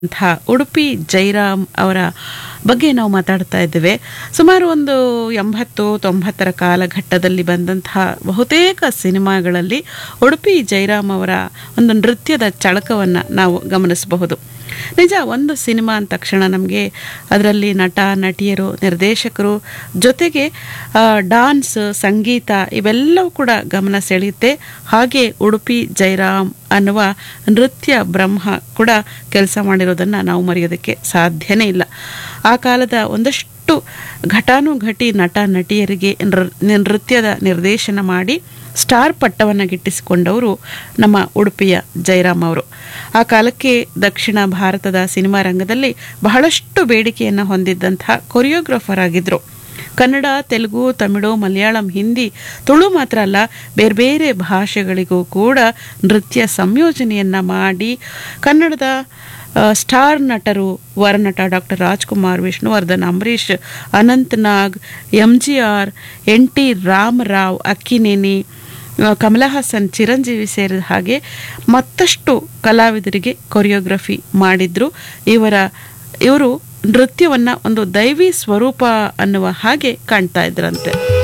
ಅಂಥ ಉಡುಪಿ ಜೈರಾಮ್ ಅವರ ಬಗ್ಗೆ ನಾವು ಮಾತಾಡ್ತಾ ಇದ್ದೇವೆ ಸುಮಾರು ಒಂದು ಎಂಬತ್ತು ತೊಂಬತ್ತರ ಕಾಲಘಟ್ಟದಲ್ಲಿ ಬಂದಂತಹ ಬಹುತೇಕ ಸಿನಿಮಾಗಳಲ್ಲಿ ಉಡುಪಿ ಜೈರಾಮ್ ಅವರ ಒಂದು ನೃತ್ಯದ ಚಳಕವನ್ನು ನಾವು ಗಮನಿಸಬಹುದು ನಿಜ ಒಂದು ಸಿನಿಮಾ ಅಂದ ತಕ್ಷಣ ನಮಗೆ ಅದರಲ್ಲಿ ನಟ ನಟಿಯರು ನಿರ್ದೇಶಕರು ಜೊತೆಗೆ ಆ, ಡಾನ್ಸ್ ಸಂಗೀತ ಇವೆಲ್ಲವೂ ಕೂಡ ಗಮನ ಸೆಳೆಯುತ್ತೆ ಹಾಗೆ ಉಡುಪಿ ಜೈರಾಮ್ ಅನ್ನುವ ನೃತ್ಯ ಬ್ರಹ್ಮ ಕೂಡ ಕೆಲಸ ಮಾಡಿರೋದನ್ನು ನಾವು ಮರೆಯೋದಕ್ಕೆ ಸಾಧ್ಯನೇ ಇಲ್ಲ ಆ ಕಾಲದ ಒಂದಷ್ಟು ಘಟಾನುಘಟಿ ನಟ ನಟಿಯರಿಗೆ ನೃ- ನೃತ್ಯದ ನಿರ್ದೇಶನ ಮಾಡಿ ಸ್ಟಾರ್ ಪಟ್ಟವನ್ನು ಗಿಟ್ಟಿಸಿಕೊಂಡವರು ನಮ್ಮ ಉಡುಪಿಯ ಜಯರಾಮ್ ಅವರು ಆ ಕಾಲಕ್ಕೆ ದಕ್ಷಿಣ ಭಾರತದ ಸಿನಿಮಾ ರಂಗದಲ್ಲಿ ಬಹಳಷ್ಟು ಬೇಡಿಕೆಯನ್ನು ಹೊಂದಿದ್ದಂತಹ ಕೊರಿಯೋಗ್ರಾಫರ್ ಆಗಿದ್ದರು ಕನ್ನಡ ತೆಲುಗು ತಮಿಳು ಮಲಯಾಳಂ ಹಿಂದಿ ತುಳು ಮಾತ್ರ ಅಲ್ಲ ಬೇರೆ ಬೇರೆ ಭಾಷೆಗಳಿಗೂ ಕೂಡ ನೃತ್ಯ ಸಂಯೋಜನೆಯನ್ನು ಮಾಡಿ ಕನ್ನಡದ ಆ, ಸ್ಟಾರ್ ನಟರು ವರನಟ doctor Rajkumar Vishnuvardhan Ambareesh Anant Nag M G R N T Ramarao Akkineni ಆ, ಕಮಲಾ ಹಾಸನ್ ಚಿರಂಜೀವಿ ಸೇರಿದ ಹಾಗೆ ಮತ್ತಷ್ಟು ಕಲಾವಿದರಿಗೆ ಕೊರಿಯೋಗ್ರಫಿ ಮಾಡಿದ್ರು ಇವರ ಇವರು ನೃತ್ಯವನ್ನ ಒಂದು ದೈವಿ ಸ್ವರೂಪ ಅನ್ನುವ ಹಾಗೆ ಕಾಣ್ತಾ ಇದ್ರಂತೆ